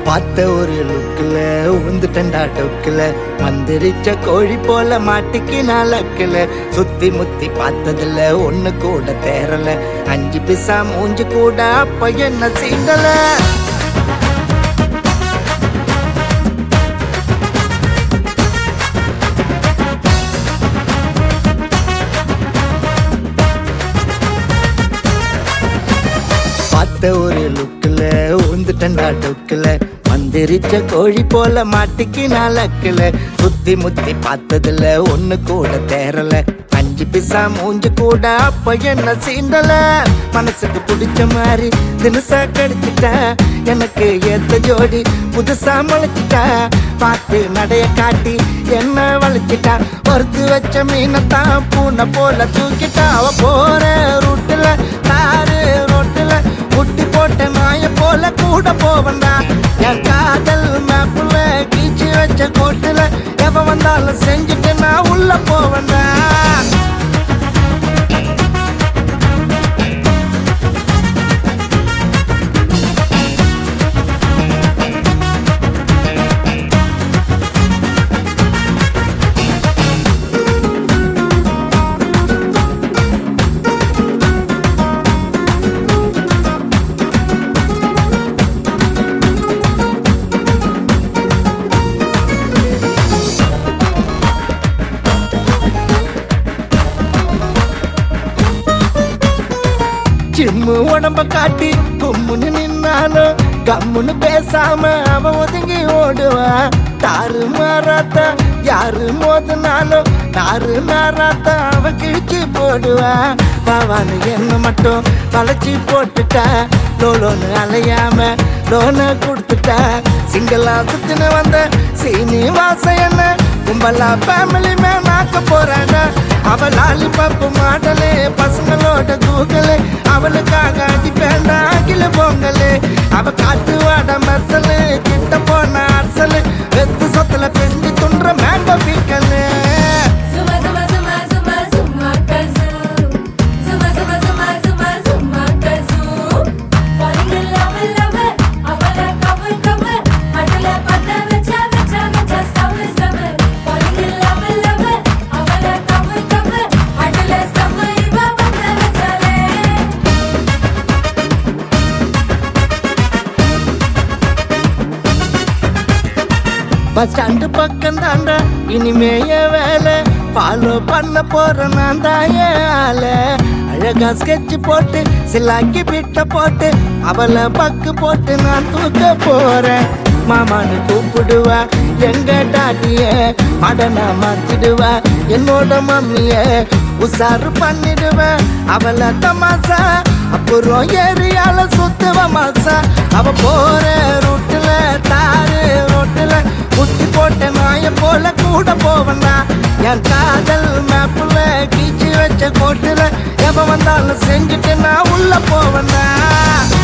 பார்த்த ஒரு லுக்கில் உந்துட்டண்டா டொக்கில் மந்திரிச்ச கோழி போல மாட்டிக்கு நாளக்கில் சுத்தி முத்தி பார்த்ததுல ஒண்ணு கூட தேரல அஞ்சு பிசா மூஞ்சு கூட அப்ப என்ன சீண்டல பார்த்த ஒரு லுக்கில் உந்துட்டண்டா டொக்கில் மந்திரிச்ச கோழி போல மாட்டிக்கு நாளக்கில் சுத்தி முத்தி பார்த்ததுல ஒண்ணு கூட தேரல அஞ்சு பிசா மூஞ்சு கூட அப்ப என்ன சீண்டல மனசுக்கு பிடிச்ச மாதிரி தினசா கடிச்சிட்டா எனக்கு ஏத்த ஜோடி புதுசா முளைச்சிட்டா பார்த்து நடைய காட்டி என்ன வளைச்சிட்டா வறுத்து வச்ச மீனைத்தான் பூனை போல தூக்கிட்டா அவ போற ரூட்டுல தாரு ரோட்டுல முட்டி போட்ட நாய போல கூட போவண்டா என் காதல் மேப்புல கீச்சு வச்ச கோட்டுல எவ வந்தாலும் செஞ்சுட்டு நான் உள்ள போவண்டா சிம்மு உடம்ப காட்டி கும்முன்னு நின்னாலும் கம்முன்னு பேசாம அவன் ஒதுங்கி ஓடுவான் தாறு மாறாத்தா யாரு மோதினாலும் தாறு மாறாத்தா அவன் கிழிச்சு போடுவான் பாவான்னு என்ன மட்டும் வளைச்சி போட்டுட்டா லோலோன்னு அலையாம லோனை கொடுத்துட்டா சிங்களா சுத்தின வந்த சீனிவாச என்ன கும்பலா ஃபேமிலி மேன் ஆக்க போறாங்க அவ லாலிபாப்பு மாடலே பசங்களோட கூகலே அவளுக்காக அடிப்பேண்டா அகில பொங்கலே அவ காட்டு வாட மசலு கிட்ட போன அரசலு வெத்து சொத்துல பெஞ்சு துன்ற மேங்கோ பீக்கலே Zuma zuma zuma zuma zuma kazoo. Zuma zuma zuma zuma zuma kazoo. Falling in love with love, அவளை cover cover. அடல பத்த வச்சா வச்சா வச்சா stubble stubble. Falling in love with love, அவளை cover cover. அடல stubble இவ பத்த வச்சாலே. பஸ் ஸ்டாண்டு பக்கம் தாண்டா இனிமே என் வேலை ஃபாலோ பண்ண போற நான் தான் என் ஆளு அழகா ஸ்கெட்ச் போட்டு சிலாக்கி பிட்ட போட்டு அவளை பக்கு போட்டு நான் தூக்க போறேன் மாமான்னு கூப்பிடுவா எங்க டாட்டிய மடனா மாத்திடுவா என்னோட மம்மிய உசாரு பண்ணிடுவேன் அவளை தமாசா அப்புறம் ஏரியால சுத்துவ மாசா அவ போற ரூட்டுல தாரு ரோட்டுல குட்டி போட்ட நாய போல கூட போவனா என் காதல் மேப்புல கீச்சு வச்ச கோட்டுல எவ வந்தாலும் செஞ்சுட்டு நான் உள்ள போவனா